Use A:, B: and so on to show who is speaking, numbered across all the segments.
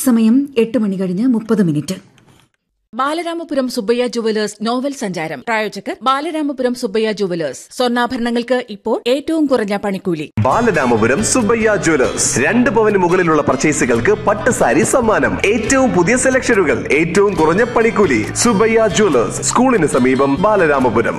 A: സമയം എട്ട് മണി കഴിഞ്ഞ് മുപ്പത് minute
B: Balaramapuram Subbaiah jewellers novel സഞ്ചാരം പ്രായോജകർ ബാലരാമപുരം സുബ്ബയ്യ ജുവലേഴ്സ് സ്വർണ്ണാഭരണങ്ങൾക്ക് ഇപ്പോൾ ഏറ്റവും കുറഞ്ഞ പണിക്കൂലി
C: ബാലരാമപുരം സുബ്ബയ്യ ജ്വല്ലേഴ്സ് രണ്ട് പവന് മുകളിലുള്ള പർച്ചേസുകൾക്ക് പട്ട് സാരി സമ്മാനം ഏറ്റവും പുതിയ സെലക്ഷനുകൾ ഏറ്റവും കുറഞ്ഞ പണിക്കൂലി സുബ്ബയ്യ ജ്വല്ലേഴ്സ് സ്കൂളിന് സമീപം ബാലരാമപുരം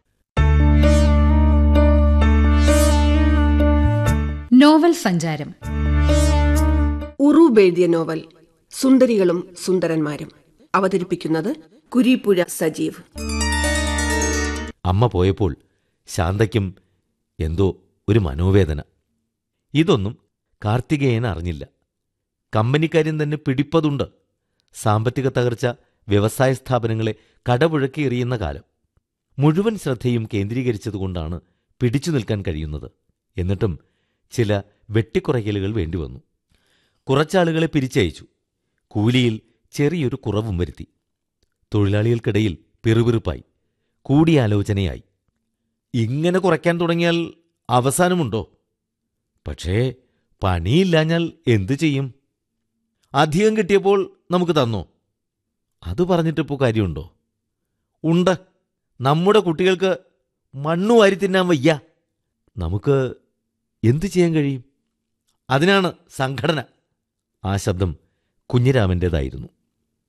D: നോവൽ സഞ്ചാരം
E: ഉറൂബ് എഴുതിയ നോവൽ സുന്ദരികളും സുന്ദരന്മാരും അവതരിപ്പിക്കുന്നത് കുരീപ്പുഴ സജീവ്
F: അമ്മ പോയപ്പോൾ ശാന്തയ്ക്കും എന്തോ ഒരു മനോവേദന ഇതൊന്നും കാർത്തികേയൻ അറിഞ്ഞില്ല കമ്പനിക്കാര്യൻ തന്നെ പിടിപ്പതുണ്ട് സാമ്പത്തിക തകർച്ച വ്യവസായ സ്ഥാപനങ്ങളെ കടപുഴക്കി എറിയുന്ന കാലം മുഴുവൻ ശ്രദ്ധയും കേന്ദ്രീകരിച്ചതുകൊണ്ടാണ് പിടിച്ചു നിൽക്കാൻ കഴിയുന്നത് എന്നിട്ടും ചില വെട്ടിക്കുറയ്ക്കലുകൾ വേണ്ടിവന്നു കുറച്ചാളുകളെ പിരിച്ചയച്ചു കൂലിയിൽ ചെറിയൊരു കുറവും വരുത്തി തൊഴിലാളികൾക്കിടയിൽ പിറുപിറുപ്പായി കൂടിയാലോചനയായി ഇങ്ങനെ കുറയ്ക്കാൻ തുടങ്ങിയാൽ അവസാനമുണ്ടോ പക്ഷേ പണിയില്ലാഞ്ഞാൽ എന്തു ചെയ്യും അധികം കിട്ടിയപ്പോൾ നമുക്ക് തന്നോ അത് പറഞ്ഞിട്ടിപ്പോൾ കാര്യമുണ്ടോ ഉണ്ട് നമ്മുടെ കുട്ടികൾക്ക് മണ്ണു വാരി തിന്നാൻ വയ്യ നമുക്ക് എന്തു ചെയ്യാൻ കഴിയും അതിനാണ് സംഘടന ആ ശബ്ദം കുഞ്ഞിരാമൻ്റേതായിരുന്നു